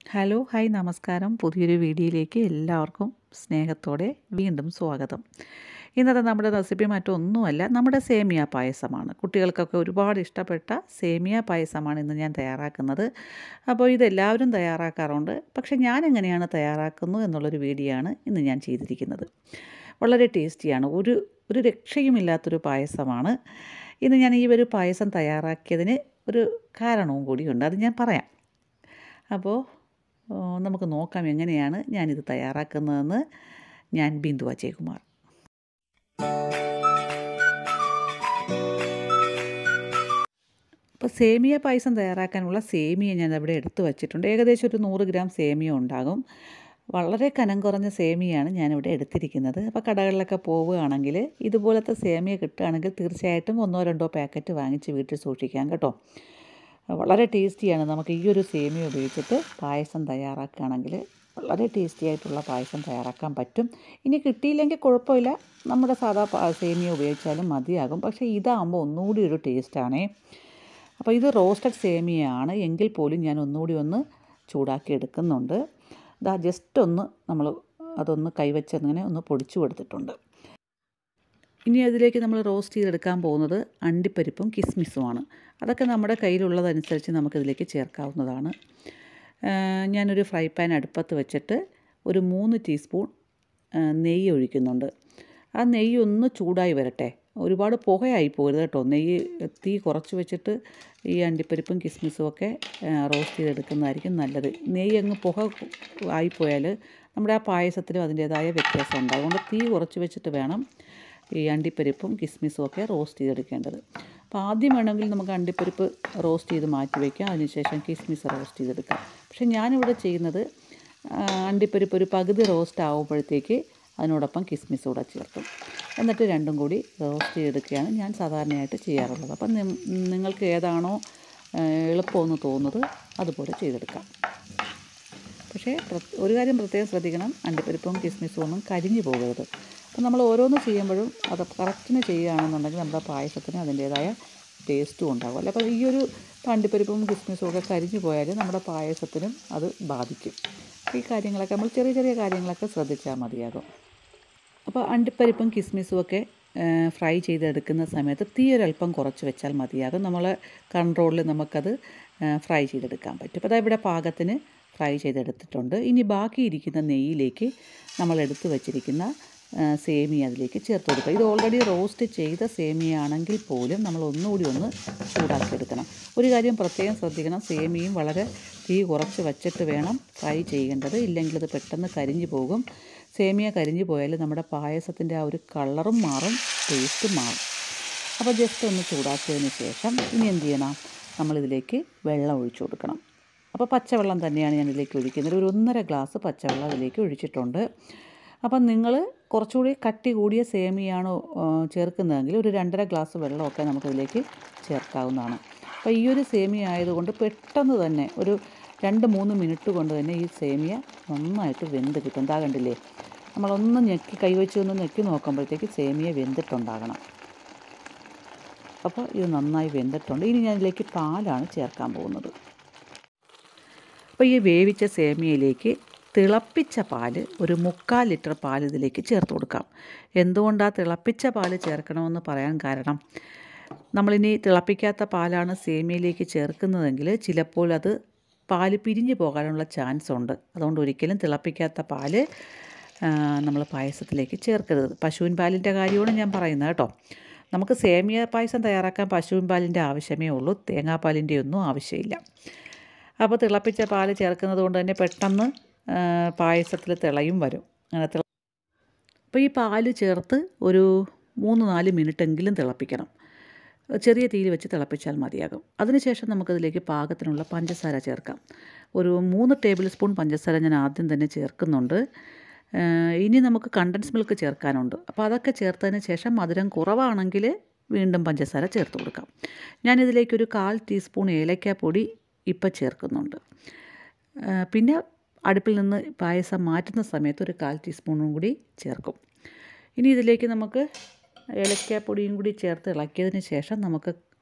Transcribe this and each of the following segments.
hello hi നമസ്കാരം പുതിയൊരു വീഡിയോയിലേക്ക് എല്ലാവർക്കും സ്നേഹത്തോടെ വീണ്ടും സ്വാഗതം ഇന്നത്തെ നമ്മുടെ റെസിപ്പി മറ്റൊന്നുമല്ല നമ്മുടെ സേമിയ പായസമാണ് കുട്ടികൾക്കൊക്കെ ഒരുപാട് ഇഷ്ടപ്പെട്ട സേമിയ പായസമാണ് ഇന്ന് ഞാൻ തയ്യാറാക്കുന്നത് അപ്പോൾ ഇതെല്ലാവരും തയ്യാറാക്കാറുണ്ട് പക്ഷേ ഞാൻ എങ്ങനെയാണ് തയ്യാറാക്കുന്നു എന്നുള്ളൊരു വീഡിയോ ആണ് ഇന്ന് ഞാൻ ചെയ്തിരിക്കുന്നത് വളരെ ടേസ്റ്റിയാണ് ഒരു ഒരു രക്ഷയുമില്ലാത്തൊരു പായസമാണ് ഇന്ന് ഞാൻ ഈ ഒരു പായസം തയ്യാറാക്കിയതിന് ഒരു കാരണവും കൂടിയുണ്ട് അത് ഞാൻ പറയാം അപ്പോൾ നമുക്ക് നോക്കാം എങ്ങനെയാണ് ഞാനിത് തയ്യാറാക്കുന്നതെന്ന് ഞാൻ ബിന്ദു അജയകുമാർ അപ്പോൾ സേമിയ പായസം തയ്യാറാക്കാനുള്ള സേമിയ ഞാൻ അവിടെ എടുത്തു വച്ചിട്ടുണ്ട് ഏകദേശം ഒരു നൂറ് ഗ്രാം സേമിയ ഉണ്ടാകും വളരെ കനം കുറഞ്ഞ സേമിയാണ് ഞാനിവിടെ എടുത്തിരിക്കുന്നത് അപ്പോൾ കടകളിലൊക്കെ പോവുകയാണെങ്കിൽ ഇതുപോലത്തെ സേമിയ കിട്ടുകയാണെങ്കിൽ തീർച്ചയായിട്ടും ഒന്നോ രണ്ടോ പാക്കറ്റ് വാങ്ങിച്ച് വീട്ടിൽ സൂക്ഷിക്കാം കേട്ടോ വളരെ ടേസ്റ്റിയാണ് നമുക്ക് ഈ ഒരു സേമിയ ഉപയോഗിച്ചിട്ട് പായസം തയ്യാറാക്കുകയാണെങ്കിൽ വളരെ ടേസ്റ്റി ആയിട്ടുള്ള പായസം തയ്യാറാക്കാൻ പറ്റും ഇനി കിട്ടിയില്ലെങ്കിൽ കുഴപ്പമില്ല നമ്മുടെ സാധാ സേമിയ ഉപയോഗിച്ചാലും മതിയാകും പക്ഷേ ഇതാകുമ്പോൾ ഒന്നുകൂടി ഒരു ടേസ്റ്റാണേ അപ്പോൾ ഇത് റോസ്റ്റഡ് സേമിയയാണ് എങ്കിൽ പോലും ഞാൻ ഒന്നുകൂടി ഒന്ന് ചൂടാക്കി എടുക്കുന്നുണ്ട് ഇതാ ജസ്റ്റ് ഒന്ന് നമ്മൾ അതൊന്ന് കൈവച്ചങ്ങനെ ഒന്ന് പൊടിച്ചു കൊടുത്തിട്ടുണ്ട് ഇനി അതിലേക്ക് നമ്മൾ റോസ്റ്റ് ചെയ്തെടുക്കാൻ പോകുന്നത് അണ്ടിപ്പരിപ്പും കിസ്മിസുമാണ് അതൊക്കെ നമ്മുടെ കയ്യിലുള്ളതനുസരിച്ച് നമുക്കിതിലേക്ക് ചേർക്കാവുന്നതാണ് ഞാനൊരു ഫ്രൈ പാൻ അടുപ്പത്ത് വെച്ചിട്ട് ഒരു മൂന്ന് ടീസ്പൂൺ നെയ്യ് ഒഴിക്കുന്നുണ്ട് ആ നെയ്യ് ഒന്ന് ചൂടായി വരട്ടെ ഒരുപാട് പുകയായി പോകരുത് കേട്ടോ നെയ്യ് തീ കുറച്ച് വെച്ചിട്ട് ഈ അണ്ടിപ്പരിപ്പും കിസ്മിസും ഒക്കെ റോസ്റ്റ് ചെയ്തെടുക്കുന്നതായിരിക്കും നല്ലത് നെയ്യ് അങ്ങ് പുക ആയിപ്പോയാൽ നമ്മുടെ ആ പായസത്തിലും അതിൻ്റേതായ വ്യത്യാസം ഉണ്ട് അതുകൊണ്ട് തീ കുറച്ച് വെച്ചിട്ട് വേണം ഈ അണ്ടിപ്പരിപ്പും കിസ്മിസും ഒക്കെ റോസ്റ്റ് ചെയ്തെടുക്കേണ്ടത് അപ്പോൾ ആദ്യം വേണമെങ്കിൽ നമുക്ക് അണ്ടിപ്പരിപ്പ് റോസ്റ്റ് ചെയ്ത് മാറ്റി വയ്ക്കാം അതിനുശേഷം കിസ്മിസ് റോസ്റ്റ് ചെയ്തെടുക്കാം പക്ഷേ ഞാനിവിടെ ചെയ്യുന്നത് അണ്ടിപ്പരിപ്പ് ഒരു പകുതി റോസ്റ്റ് ആകുമ്പോഴത്തേക്ക് അതിനോടൊപ്പം കിസ്മിസ് കൂടെ ചേർക്കും എന്നിട്ട് രണ്ടും കൂടി റോസ്റ്റ് ചെയ്തെടുക്കുകയാണ് ഞാൻ സാധാരണയായിട്ട് ചെയ്യാറുള്ളത് അപ്പം നിങ്ങൾക്ക് ഏതാണോ എളുപ്പമെന്ന് തോന്നുന്നത് അതുപോലെ ചെയ്തെടുക്കാം പക്ഷേ ഒരു കാര്യം പ്രത്യേകം ശ്രദ്ധിക്കണം അണ്ടിപ്പരിപ്പും കിസ്മിസും ഒന്നും കരിഞ്ഞു പോകരുത് അപ്പം നമ്മൾ ഓരോന്ന് ചെയ്യുമ്പോഴും അത് കറക്റ്റിന് ചെയ്യുകയാണെന്നുണ്ടെങ്കിൽ നമ്മുടെ പായസത്തിന് അതിൻ്റേതായ ടേസ്റ്റും ഉണ്ടാകും അല്ല അപ്പോൾ ഈ ഒരു അണ്ടിപ്പരിപ്പും കിസ്മിസും ഒക്കെ കരിഞ്ഞു പോയാൽ നമ്മുടെ പായസത്തിനും അത് ബാധിക്കും ഈ കാര്യങ്ങളൊക്കെ നമ്മൾ ചെറിയ ചെറിയ കാര്യങ്ങളൊക്കെ ശ്രദ്ധിച്ചാൽ മതിയാകും അപ്പോൾ അണ്ടിപ്പരിപ്പും കിസ്മിസും ഒക്കെ ഫ്രൈ ചെയ്തെടുക്കുന്ന സമയത്ത് തീ ഒരല്പം കുറച്ച് വെച്ചാൽ മതിയാകും നമ്മൾ കൺട്രോളിൽ നമുക്കത് ഫ്രൈ ചെയ്തെടുക്കാൻ പറ്റും അപ്പോൾ ഇവിടെ പാകത്തിന് ഫ്രൈ ചെയ്തെടുത്തിട്ടുണ്ട് ഇനി ബാക്കി ഇരിക്കുന്ന നെയ്യിലേക്ക് നമ്മൾ എടുത്തു വച്ചിരിക്കുന്ന സേമിയ അതിലേക്ക് ചേർത്ത് കൊടുക്കുക ഇത് ഓൾറെഡി റോസ്റ്റ് ചെയ്ത സേമിയ ആണെങ്കിൽ പോലും നമ്മൾ ഒന്നുകൂടി ഒന്ന് ചൂടാക്കിയെടുക്കണം ഒരു കാര്യം പ്രത്യേകം ശ്രദ്ധിക്കണം സേമിയയും വളരെ തീ കുറച്ച് വച്ചിട്ട് വേണം ഫ്രൈ ചെയ്യേണ്ടത് ഇല്ലെങ്കിൽ അത് പെട്ടെന്ന് കരിഞ്ഞു പോകും സേമിയ കരിഞ്ഞു പോയാൽ നമ്മുടെ പായസത്തിൻ്റെ ആ ഒരു കളറും മാറും ടേസ്റ്റും മാറും അപ്പോൾ ജസ്റ്റ് ഒന്ന് ചൂടാക്കിയതിന് ശേഷം ഇനി എന്ത് ചെയ്യണം നമ്മളിതിലേക്ക് വെള്ളം ഒഴിച്ചു കൊടുക്കണം അപ്പോൾ പച്ചവെള്ളം തന്നെയാണ് ഞാൻ ഇതിലേക്ക് ഒഴിക്കുന്നത് ഒരു ഒന്നര ഗ്ലാസ് പച്ചവെള്ളം അതിലേക്ക് ഒഴിച്ചിട്ടുണ്ട് അപ്പം നിങ്ങൾ കുറച്ചുകൂടി കട്ടി കൂടിയ സേമിയാണോ ചേർക്കുന്നതെങ്കിൽ ഒരു രണ്ടര ഗ്ലാസ് വെള്ളമൊക്കെ നമുക്കതിലേക്ക് ചേർക്കാവുന്നതാണ് അപ്പോൾ ഈ ഒരു സേമിയ ആയതുകൊണ്ട് പെട്ടെന്ന് തന്നെ ഒരു രണ്ട് മൂന്ന് മിനിറ്റ് കൊണ്ട് തന്നെ ഈ സേമിയ നന്നായിട്ട് വെന്ത് കിട്ടും എന്താ കണ്ടില്ലേ നമ്മളൊന്ന് ഞെക്കി കൈവച്ച് ഒന്ന് ഞെക്കി നോക്കുമ്പോഴത്തേക്ക് സേമിയ വെന്തിട്ടുണ്ടാകണം അപ്പോൾ ഇത് നന്നായി വെന്തിട്ടുണ്ട് ഇനി ഞാൻ ഇതിലേക്ക് പാലാണ് ചേർക്കാൻ പോകുന്നത് അപ്പോൾ ഈ വേവിച്ച സേമിയയിലേക്ക് തിളപ്പിച്ച പാല് ഒരു മുക്കാൽ ലിറ്റർ പാൽ ഇതിലേക്ക് ചേർത്ത് കൊടുക്കാം എന്തുകൊണ്ടാണ് തിളപ്പിച്ച പാല് ചേർക്കണമെന്ന് പറയാൻ കാരണം നമ്മളിനി തിളപ്പിക്കാത്ത പാലാണ് സേമിയയിലേക്ക് ചേർക്കുന്നതെങ്കിൽ ചിലപ്പോൾ അത് പാല് പിരിഞ്ഞു പോകാനുള്ള ചാൻസ് ഉണ്ട് അതുകൊണ്ട് ഒരിക്കലും തിളപ്പിക്കാത്ത പാല് നമ്മൾ പായസത്തിലേക്ക് ചേർക്കരുത് പശുവിൻ പാലിൻ്റെ കാര്യമാണ് ഞാൻ പറയുന്നത് കേട്ടോ നമുക്ക് സേമിയ പായസം തയ്യാറാക്കാൻ പശുവിൻ പാലിൻ്റെ ആവശ്യമേ ഉള്ളൂ തേങ്ങാപ്പാലിൻ്റെ ഒന്നും ആവശ്യമില്ല അപ്പോൾ തിളപ്പിച്ച പാല് ചേർക്കുന്നത് കൊണ്ട് തന്നെ പെട്ടെന്ന് പായസത്തിൽ തിളയും വരും അങ്ങനെ തിള അപ്പോൾ ഈ പാല് ചേർത്ത് ഒരു മൂന്ന് നാല് മിനിറ്റെങ്കിലും തിളപ്പിക്കണം ചെറിയ തീയിൽ വെച്ച് തിളപ്പിച്ചാൽ മതിയാകും അതിനുശേഷം നമുക്കതിലേക്ക് പാകത്തിനുള്ള പഞ്ചസാര ചേർക്കാം ഒരു മൂന്ന് ടേബിൾ സ്പൂൺ പഞ്ചസാര ഞാൻ ആദ്യം തന്നെ ചേർക്കുന്നുണ്ട് ഇനി നമുക്ക് കണ്ടൻസ് മിൽക്ക് ചേർക്കാനുണ്ട് അപ്പോൾ അതൊക്കെ ചേർത്തതിന് ശേഷം മധുരം കുറവാണെങ്കിൽ വീണ്ടും പഞ്ചസാര ചേർത്ത് കൊടുക്കാം ഞാനിതിലേക്കൊരു കാൽ ടീസ്പൂൺ ഏലക്കാപ്പൊടി ഇപ്പം ചേർക്കുന്നുണ്ട് പിന്നെ അടുപ്പിൽ നിന്ന് പായസം മാറ്റുന്ന സമയത്ത് ഒരു കാൽ ടീസ്പൂണും കൂടി ചേർക്കും ഇനി ഇതിലേക്ക് നമുക്ക് ഏലക്കാപ്പൊടിയും കൂടി ചേർത്ത് ഇളക്കിയതിന് ശേഷം നമുക്ക്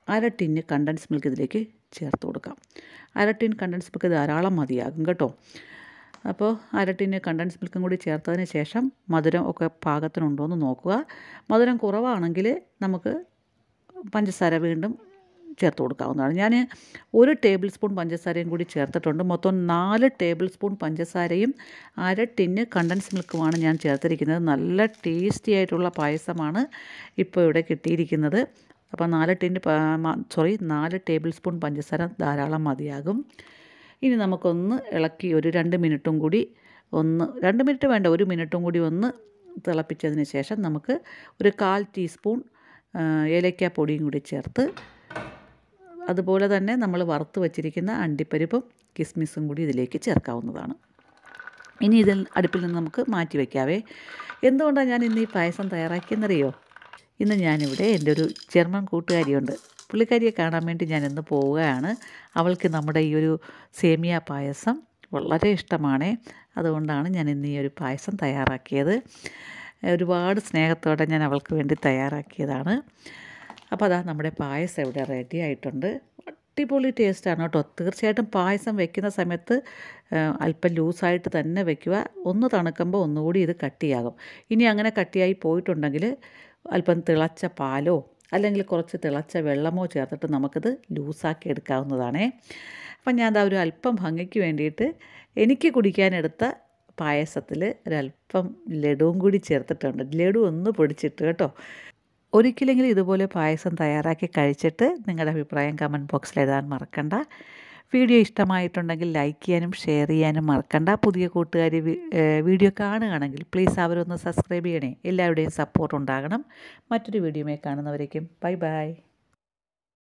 അര ടിന്ന് കണ്ടൻസ് മിൽക്ക് ഇതിലേക്ക് ചേർത്ത് കൊടുക്കാം അര ടിൻ കണ്ടൻസ് മിൽക്ക് ധാരാളം മതിയാകും കേട്ടോ അപ്പോൾ അര ടിന്ന് കണ്ടൻസ് മിൽക്കും കൂടി ചേർത്തതിന് ശേഷം മധുരം ഒക്കെ പാകത്തിനുണ്ടോ എന്ന് നോക്കുക മധുരം കുറവാണെങ്കിൽ നമുക്ക് പഞ്ചസാര വീണ്ടും ചേർത്ത് കൊടുക്കാവുന്നതാണ് ഞാൻ ഒരു ടേബിൾ സ്പൂൺ പഞ്ചസാരയും കൂടി ചേർത്തിട്ടുണ്ട് മൊത്തം നാല് ടേബിൾ സ്പൂൺ പഞ്ചസാരയും അര ടിന്ന് കണ്ടൻസ് മിൽക്കുമാണ് ഞാൻ ചേർത്തിരിക്കുന്നത് നല്ല ടേസ്റ്റി ആയിട്ടുള്ള പായസമാണ് ഇപ്പോൾ ഇവിടെ കിട്ടിയിരിക്കുന്നത് അപ്പോൾ നാല് ടിന്ന് സോറി നാല് ടേബിൾ സ്പൂൺ പഞ്ചസാര ധാരാളം മതിയാകും ഇനി നമുക്കൊന്ന് ഇളക്കി ഒരു രണ്ട് മിനിറ്റും കൂടി ഒന്ന് രണ്ട് മിനിറ്റ് വേണ്ട ഒരു മിനിറ്റും കൂടി ഒന്ന് തിളപ്പിച്ചതിന് ശേഷം നമുക്ക് ഒരു കാൽ ടീസ്പൂൺ ഏലക്ക പൊടിയും കൂടി ചേർത്ത് അതുപോലെ തന്നെ നമ്മൾ വറുത്ത് വച്ചിരിക്കുന്ന അണ്ടിപ്പരിപ്പും കിസ്മിസും കൂടി ഇതിലേക്ക് ചേർക്കാവുന്നതാണ് ഇനി ഇതിൽ അടുപ്പിൽ നിന്ന് നമുക്ക് മാറ്റി വയ്ക്കാവേ എന്തുകൊണ്ടാണ് ഞാൻ ഇന്ന് ഈ പായസം തയ്യാറാക്കിയെന്നറിയോ ഇന്ന് ഞാനിവിടെ എൻ്റെ ഒരു ജർമ്മൻ കൂട്ടുകാരിയുണ്ട് പുള്ളിക്കാരിയെ കാണാൻ വേണ്ടി ഞാൻ ഇന്ന് പോവുകയാണ് അവൾക്ക് നമ്മുടെ ഈ ഒരു സേമിയ പായസം വളരെ ഇഷ്ടമാണ് അതുകൊണ്ടാണ് ഞാൻ ഇന്ന് ഈ ഒരു പായസം തയ്യാറാക്കിയത് ഒരുപാട് സ്നേഹത്തോടെ ഞാൻ അവൾക്ക് വേണ്ടി തയ്യാറാക്കിയതാണ് അപ്പോൾ അതാ നമ്മുടെ പായസം ഇവിടെ റെഡി ആയിട്ടുണ്ട് അടിപൊളി ടേസ്റ്റാണ് കേട്ടോ തീർച്ചയായിട്ടും പായസം വെക്കുന്ന സമയത്ത് അല്പം ലൂസായിട്ട് തന്നെ വെക്കുക ഒന്ന് തണുക്കുമ്പോൾ ഒന്നുകൂടി ഇത് കട്ടിയാകും ഇനി അങ്ങനെ കട്ടിയായി പോയിട്ടുണ്ടെങ്കിൽ അല്പം തിളച്ച പാലോ അല്ലെങ്കിൽ കുറച്ച് തിളച്ച വെള്ളമോ ചേർത്തിട്ട് നമുക്കിത് ലൂസാക്കി എടുക്കാവുന്നതാണേ അപ്പം ഞാൻ അതാ ഒരു അല്പം ഭംഗിക്ക് വേണ്ടിയിട്ട് എനിക്ക് കുടിക്കാനെടുത്ത പായസത്തിൽ ഒരല്പം ലഡുവും കൂടി ചേർത്തിട്ടുണ്ട് ലഡു ഒന്ന് പൊടിച്ചിട്ട് കേട്ടോ ഒരിക്കലെങ്കിലും ഇതുപോലെ പായസം തയ്യാറാക്കി കഴിച്ചിട്ട് നിങ്ങളുടെ അഭിപ്രായം കമൻറ്റ് ബോക്സിൽ എഴുതാൻ മറക്കണ്ട വീഡിയോ ഇഷ്ടമായിട്ടുണ്ടെങ്കിൽ ലൈക്ക് ചെയ്യാനും ഷെയർ ചെയ്യാനും മറക്കണ്ട പുതിയ കൂട്ടുകാർ വീഡിയോ കാണുകയാണെങ്കിൽ പ്ലീസ് അവരൊന്ന് സബ്സ്ക്രൈബ് ചെയ്യണേ എല്ലാവരുടെയും സപ്പോർട്ട് ഉണ്ടാകണം മറ്റൊരു വീഡിയോമേ കാണുന്നവരേക്കും ബൈ ബൈ